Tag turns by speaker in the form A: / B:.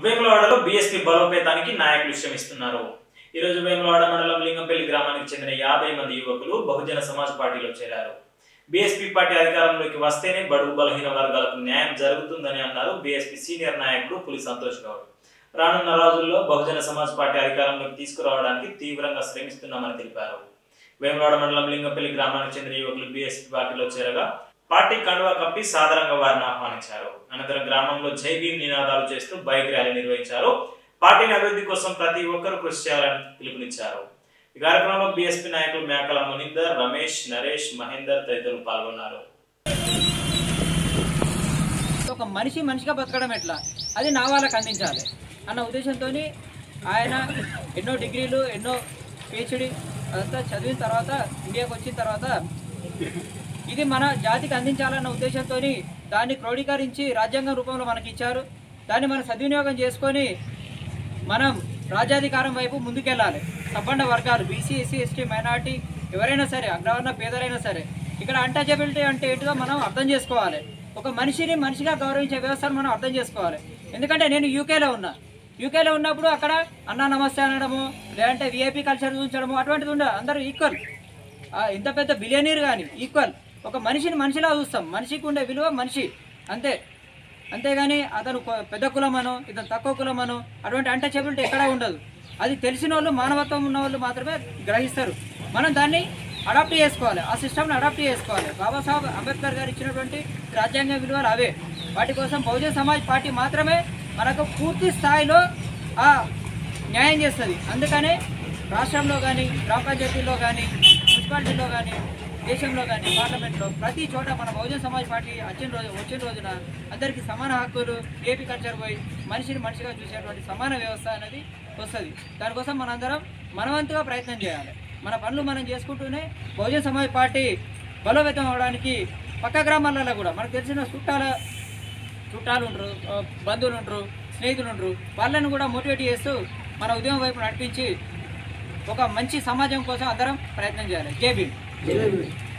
A: వేములవాడలో బీఎస్పీ బలోపేతానికి నాయకులు శ్రమిస్తున్నారు ఈ రోజు వేములవాడ మండలం లింగంపల్లి గ్రామానికి చెందిన యాభై మంది యువకులు బహుజన సమాజ్ పార్టీలో చేరారు బీఎస్పీ పార్టీ అధికారంలోకి వస్తేనే బడుగు బలహీన వర్గాలకు న్యాయం జరుగుతుందని అన్నారు బీఎస్పీ సీనియర్ నాయకుడు పులి సంతోష్ గౌడ్ రానున్న రోజుల్లో బహుజన సమాజ్ పార్టీ అధికారంలోకి తీసుకురావడానికి తీవ్రంగా శ్రమిస్తున్నామని తెలిపారు వేములవాడ మండలం లింగంపల్లి గ్రామానికి చెందిన యువకులు బీఎస్పీ పార్టీలో చేరగా పార్టీ కండువా కప్పి సాధారణంగా వారిని ఆహ్వానించారు అనంతరం గ్రామంలో జై భీమ్ నినాదాలు చేస్తూ బైక్ ర్యాలీ నిర్వహించారు పార్టీని అభివృద్ధి కోసం ప్రతి ఒక్కరూ కృషి చేయాలని పిలుపునిచ్చారు ఈ కార్యక్రమంలో బీఎస్పీ నాయకులు మేకల మునిందర్ రమేష్ నరేష్ మహేందర్ తదితరులు పాల్గొన్నారు
B: ఒక మనిషి మనిషిగా బతకడం ఎట్లా అది నా వాళ్ళకి అందించాలి అన్న ఉద్దేశంతో ఆయన ఎన్నో డిగ్రీలు ఎన్నో పిహెచ్డి అదంతా చదివిన తర్వాత ఇండియాకి వచ్చిన తర్వాత ఇది మన జాతికి అందించాలన్న ఉద్దేశంతో దాన్ని క్రోడీకరించి రాజ్యాంగం రూపంలో మనకి ఇచ్చారు దాన్ని మనం సద్వినియోగం చేసుకొని మనం రాజ్యాధికారం వైపు ముందుకెళ్ళాలి సబ్బండ వర్గాలు బీసీ ఎస్సీ ఎస్టీ మైనార్టీ ఎవరైనా సరే అగ్రవర్ణ పేదలైనా సరే ఇక్కడ అన్టచబిలిటీ అంటే ఏంటిదో మనం అర్థం చేసుకోవాలి ఒక మనిషిని మనిషిగా గౌరవించే వ్యవస్థను మనం అర్థం చేసుకోవాలి ఎందుకంటే నేను యూకేలో ఉన్నా యూకేలో ఉన్నప్పుడు అక్కడ అన్నా నమస్తే అనడము లేదంటే విఐపి కల్చర్ చూపించడము అటువంటిది ఉండదు అందరూ ఈక్వల్ ఇంత పెద్ద బిలియనీర్ కానీ ఈక్వల్ ఒక మనిషిని మనిషిలా చూస్తాం మనిషికి ఉండే విలువ మనిషి అంతే అంతేగాని అతను కొ- పెద్ద కులమనో ఇతను తక్కువ కులమనో అటువంటి అంటచబిలిటీ ఎక్కడా ఉండదు అది తెలిసిన వాళ్ళు మానవత్వం ఉన్న వాళ్ళు మాత్రమే గ్రహిస్తారు మనం దాన్ని అడాప్ట్ చేసుకోవాలి ఆ సిస్టమ్ని అడాప్ట్ చేసుకోవాలి బాబాసాహెబ్ అంబేద్కర్ గారు ఇచ్చినటువంటి రాజ్యాంగ విలువలు అవే వాటి కోసం బహుజన సమాజ్ పార్టీ మాత్రమే మనకు పూర్తి స్థాయిలో ఆ న్యాయం చేస్తుంది అందుకనే రాష్ట్రంలో కానీ గ్రామ పంచాయతీల్లో కానీ మున్సిపాలిటీలో కానీ దేశంలో కానీ పార్లమెంట్లో ప్రతి చోట మన బహుజన సమాజ్ పార్టీ వచ్చిన రోజు వచ్చిన రోజున అందరికీ సమాన హక్కులు ఏపీ కల్చర్ పోయి మనిషిని మనిషిగా చూసేటువంటి సమాన వ్యవస్థ అనేది వస్తుంది దానికోసం మనందరం మనవంతుగా ప్రయత్నం చేయాలి మన పనులు మనం చేసుకుంటూనే బహుజన సమాజ్ పార్టీ బలోపేతం అవడానికి పక్క గ్రామాలలో కూడా మనకు తెలిసిన చుట్టాల చుట్టాలు ఉంటారు ఆ, బంధువులు ఉంటారు స్నేహితులు ఉంటారు వాళ్ళని కూడా మోటివేట్ చేస్తూ మన ఉద్యమం వైపు నడిపించి ఒక మంచి సమాజం కోసం అందరం ప్రయత్నం చేయాలి జై భీమ్